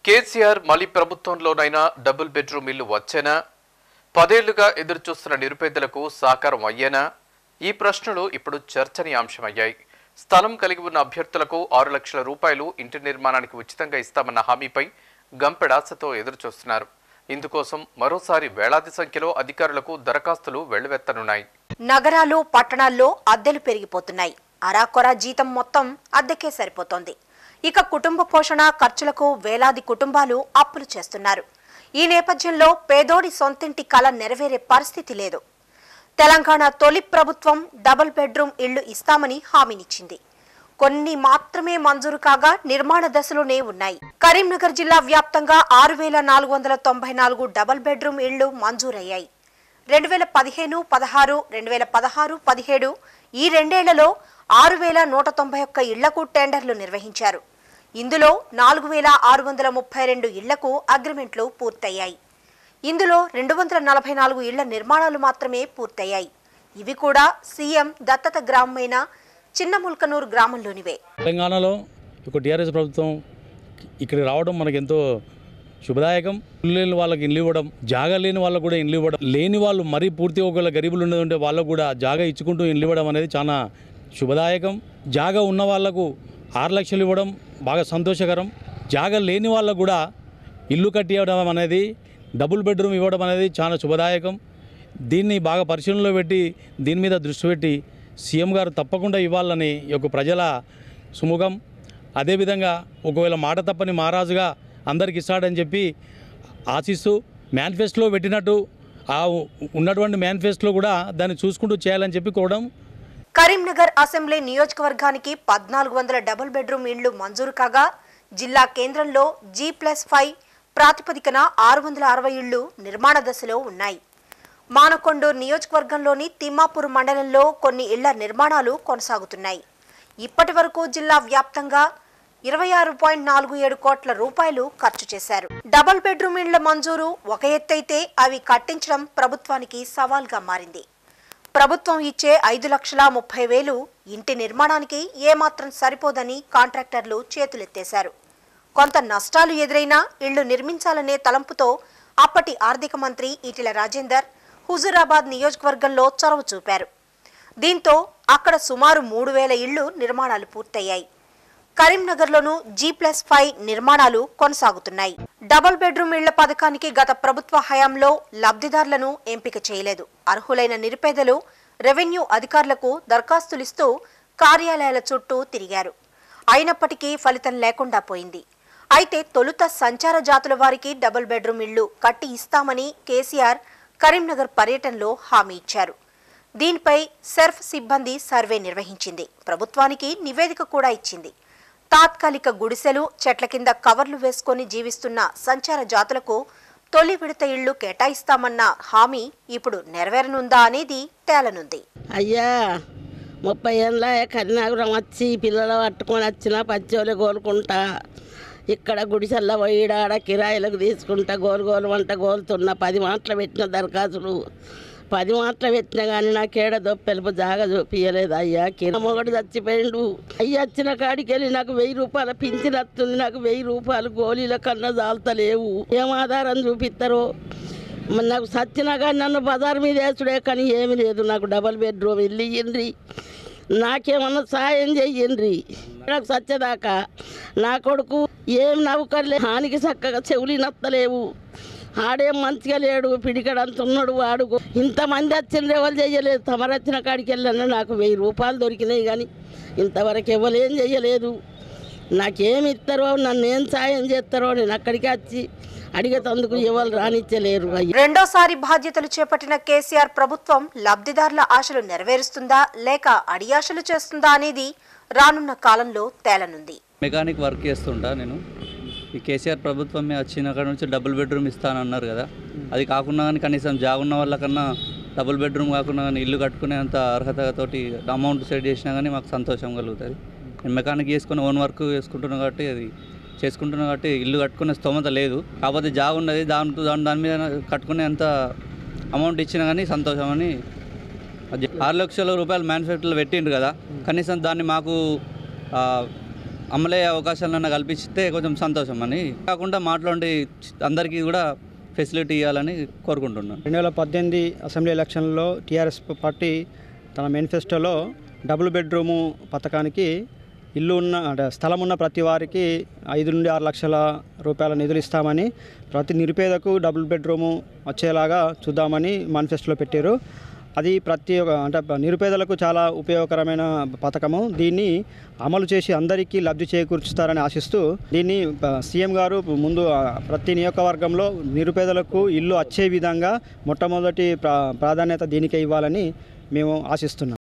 కేసీఆర్ మళ్ళీ ప్రభుత్వంలోనైనా double bedroom ఇల్లు వచ్చేనా పదేళ్లుగా ఎదురుచూస్తున్న నిరుపేదలకు సాకారం అయ్యేనా ఈ ప్రశ్నలు ఇప్పుడు చర్చనీయాంశమయ్యాయి స్థలం కలిగి ఉన్న అభ్యర్థులకు ఆరు లక్షల రూపాయలు ఇంటి నిర్మాణానికి ఉచితంగా ఇస్తామన్న హామీపై గంపెడాసతో ఎదురుచూస్తున్నారు ఇందుకోసం మరోసారి వేలాది సంఖ్యలో అధికారులకు దరఖాస్తులు వెల్లువెత్తనున్నాయి నగరాలు పట్టణాల్లో అద్దెలు పెరిగిపోతున్నాయి అరాకొరా జీతం మొత్తం అద్దెకే సరిపోతోంది ఇక కుటుంబ పోషణ ఖర్చులకు వేలాది కుటుంబాలు అప్పులు చేస్తున్నారు ఈ నేపథ్యంలో పేదోడి సొంతింటి కల నెరవేరే పరిస్థితి లేదు తెలంగాణ తొలి ప్రభుత్వం డబుల్ బెడ్రూమ్ ఇళ్లు ఇస్తామని హామీనిచ్చింది కొన్ని మాత్రమే మంజూరు కాగా నిర్మాణ దశలోనే ఉన్నాయి కరీంనగర్ జిల్లా వ్యాప్తంగా ఆరు వేల నాలుగు వందల తొంభై నాలుగు డబుల్ బెడ్రూమ్ ఇళ్లు మంజూరయ్యాయి రెండు వేల పదిహేను పదహారు రెండు వేల పదహారు పదిహేడు ఈ రెండేళ్లలో ఆరు వేల నూట తొంభై ఒక్క ఇళ్లకు టెండర్లు నిర్వహించారు ఇందులో నాలుగు వేల ఆరు వందల ముప్పై రెండు ఇళ్లకు అగ్రిమెంట్లు పూర్తయ్యాయి ఇందులో రెండు వందల నలభై నాలుగు ఇళ్ల నిర్మాణాలు మాత్రమే పూర్తయ్యాయి ఇవి కూడా సీఎం దత్తత గ్రామమైన చిన్నముల్కనూరు గ్రామంలోనివే తెలంగాణలో ఒక టీఆర్ఎస్ ప్రభుత్వం ఇక్కడ రావడం మనకు ఎంతో శుభదాయకం ఇల్లు లేని వాళ్ళకి ఇల్లు ఇవ్వడం జాగా లేని వాళ్ళకు కూడా ఇల్లు ఇవ్వడం లేని వాళ్ళు మరీ పూర్తి ఒకవేళ గరీబులు ఉండేది వాళ్ళకు కూడా జాగా ఇచ్చుకుంటూ ఇల్లు ఇవ్వడం అనేది చాలా శుభదాయకం జాగా ఉన్న వాళ్ళకు ఆరు లక్షలు ఇవ్వడం బాగా సంతోషకరం జాగా లేని వాళ్ళకు కూడా ఇల్లు కట్టి ఇవ్వడం అనేది డబుల్ బెడ్రూమ్ ఇవ్వడం అనేది చాలా శుభదాయకం దీన్ని బాగా పరిశీలనలో పెట్టి దీని మీద దృష్టి పెట్టి సీఎం గారు తప్పకుండా ఇవ్వాలని ఈ యొక్క ప్రజల సుముఖం అదేవిధంగా ఒకవేళ మాట తప్పని మహారాజుగా అందరికి ఇస్తాడని చెప్పి ఆశిస్తూ మేనిఫెస్టోలో పెట్టినట్టు ఆ ఉన్నటువంటి మేనిఫెస్టోలో కూడా దాన్ని చూసుకుంటూ చేయాలని చెప్పి కోవడం కరీంనగర్ అసెంబ్లీ నియోజకవర్గానికి పద్నాలుగు వందల డబుల్ బెడ్రూమ్ ఇళ్లు మంజూరు కాగా జిల్లా కేంద్రంలో జీ ప్లస్ ఫైవ్ ప్రాతిపదికన ఆరు వందల అరవై ఇళ్లు నిర్మాణ దశలో ఉన్నాయి మానకొండూరు నియోజకవర్గంలోని తిమ్మాపూర్ మండలంలో కొన్ని ఇళ్ల నిర్మాణాలు కొనసాగుతున్నాయి ఇప్పటి వరకు జిల్లా వ్యాప్తంగా ఇరవై ఆరు పాయింట్ నాలుగు ఏడు కోట్ల రూపాయలు ఖర్చు చేశారు డబుల్ బెడ్రూమ్ ఇళ్ల మంజూరు ఒక ఎత్తైతే అవి కట్టించడం ప్రభుత్వానికి సవాల్గా మారింది ప్రభుత్వం ఇచ్చే ఐదు లక్షల ముప్పై వేలు ఇంటి నిర్మాణానికి ఏమాత్రం సరిపోదని కాంట్రాక్టర్లు చేతులెత్తేశారు కొంత నష్టాలు ఎదురైనా ఇళ్లు నిర్మించాలనే తలంపుతో అప్పటి ఆర్థిక మంత్రి ఈటెల రాజేందర్ హుజూరాబాద్ నియోజకవర్గంలో చొరవ చూపారు దీంతో అక్కడ సుమారు మూడు వేల ఇళ్లు నిర్మాణాలు పూర్తయ్యాయి కరీంనగర్లోనూ జీ ప్లస్ ఫైవ్ నిర్మాణాలు కొనసాగుతున్నాయి డబుల్ బెడ్రూమ్ ఇళ్ల పథకానికి గత ప్రభుత్వ హయాంలో లబ్ధిదారులను ఎంపిక చేయలేదు అర్హులైన నిరుపేదలు రెవెన్యూ అధికారులకు దరఖాస్తులిస్తూ కార్యాలయాల చుట్టూ తిరిగారు అయినప్పటికీ ఫలితం లేకుండా పోయింది అయితే తొలుత సంచార జాతుల వారికి డబుల్ బెడ్రూమ్ ఇళ్లు కట్టి ఇస్తామని కేసీఆర్ కరీంనగర్ పర్యటనలో హామీ ఇచ్చారు దీనిపై సెర్ఫ్ సిబ్బంది సర్వే నిర్వహించింది ప్రభుత్వానికి నివేదిక కూడా ఇచ్చింది తాత్కాలిక గుడిసెలు చెట్ల కింద కవర్లు వేసుకొని జీవిస్తున్న సంచార జాతులకు తొలి విడత ఇళ్లు కేటాయిస్తామన్న హామీ ఇప్పుడు నెరవేరనుందా అనేది తేలనుంది అయ్యా ముప్పై ఏళ్ళ కన్యాగురం వచ్చి పిల్లలు పట్టుకొని వచ్చిన పచ్చోలు కోలుకుంటా ఇక్కడ గుడిసెల్ల పోయిడాడ కిరాయిలకు తీసుకుంటా గోలు గోలు వంట గోలుతున్న పది మాటలు పెట్టిన దరఖాస్తులు పది మాటలు పెట్టినా కానీ నాకేడ దొప్పెలుపు జాగ చూపించలేదు అయ్యా కింద మొగడు చచ్చిపోయిండు అయ్యా వచ్చిన కాడికి వెళ్ళి నాకు వెయ్యి రూపాయల పింఛన్ వస్తుంది నాకు వెయ్యి రూపాయలు గోళీల కన్నా జాలతలేవు ఏం ఆధారం చూపిస్తారో మరి నాకు సచ్చినా కానీ నన్ను బజార్ మీద వేసుడే కానీ ఏమీ లేదు నాకు డబల్ బెడ్రూమ్ ఇల్లు ఇయ్యండి నాకేమన్నా సాయం చెయ్యండి నాకు సచ్చేదాకా నా కొడుకు ఏం నవ్వుకర్లే హానికి చక్కగా చెవులు నత్తలేవు ఆడేం మంచిగా లేడు పిడికడంత ఉన్నాడు వాడు ఇంతమంది వచ్చిన ఎవరు చెయ్యలేదు తమరు వచ్చిన కాడికి వెళ్ళాను నాకు వెయ్యి రూపాయలు దొరికినాయి కానీ ఇంతవరకు ఎవరేం చెయ్యలేదు నాకేమి ఇస్తారో నన్ను ఏం సాయం చేస్తారో నేను అక్కడికి వచ్చి అడిగేటందుకు ఎవరు రానిచ్చలేరు అయ్యా రెండోసారి బాధ్యతలు చేపట్టిన కేసీఆర్ ప్రభుత్వం లబ్ధిదారుల ఆశలు నెరవేరుస్తుందా లేక అడియాశలు చేస్తుందా అనేది రానున్న కాలంలో తేలనుంది మెకానిక్ వర్క్ చేస్తుంటా నేను ఈ కేసీఆర్ ప్రభుత్వం మీద వచ్చిన కాడ నుంచి డబుల్ బెడ్రూమ్ ఇస్తానన్నారు కదా అది కాకుండా కానీ కనీసం జాగ్ ఉన్న వాళ్ళకన్నా డబుల్ బెడ్రూమ్ కాకుండా కానీ ఇల్లు కట్టుకునేంత అర్హతతోటి అమౌంట్ సెట్ చేసినా కానీ మాకు సంతోషం కలుగుతుంది నేను మెకానిక్ చేసుకుని ఓన్ వర్క్ చేసుకుంటున్నాను కాబట్టి అది చేసుకుంటున్నాను కాబట్టి ఇల్లు కట్టుకునే స్తోమత లేదు కాకపోతే జాగ్ ఉన్నది దాని దాని దాని మీద కట్టుకునేంత అమౌంట్ ఇచ్చినా కానీ సంతోషం అని అది ఆరు లక్షల రూపాయలు మ్యానుఫ్యాక్చర్లో పెట్టిండ్రు కదా కనీసం దాన్ని మాకు ఆ, అమలయ్యే అవకాశాలన్నా కల్పిస్తే కొంచెం సంతోషం అని కాకుండా మాట్లాడి అందరికీ కూడా ఫెసిలిటీ ఇవ్వాలని కోరుకుంటున్నాను రెండు వేల పద్దెనిమిది అసెంబ్లీ ఎలక్షన్లో టీఆర్ఎస్ పార్టీ తన మేనిఫెస్టోలో డబుల్ బెడ్రూము పథకానికి ఇల్లు ఉన్న అంటే స్థలం ఉన్న ప్రతి వారికి ఐదు నుండి ఆరు లక్షల రూపాయల నిధులు ఇస్తామని ప్రతి నిరుపేదకు డబుల్ బెడ్రూము వచ్చేలాగా చూద్దామని మేనిఫెస్టోలో పెట్టారు అది ప్రతి ఒక్క అంటే నిరుపేదలకు చాలా ఉపయోగకరమైన పథకము దీన్ని అమలు చేసి అందరికీ లబ్ధి చేకూర్చుతారని ఆశిస్తూ దీన్ని ప- సీఎం గారు ముందు ఆ, ప్రతి నియోజకవర్గంలో నిరుపేదలకు ఇల్లు వచ్చే విధంగా మొట్టమొదటి ప్రా ప్రాధాన్యత దీనికే ఇవ్వాలని మేము ఆశిస్తున్నాం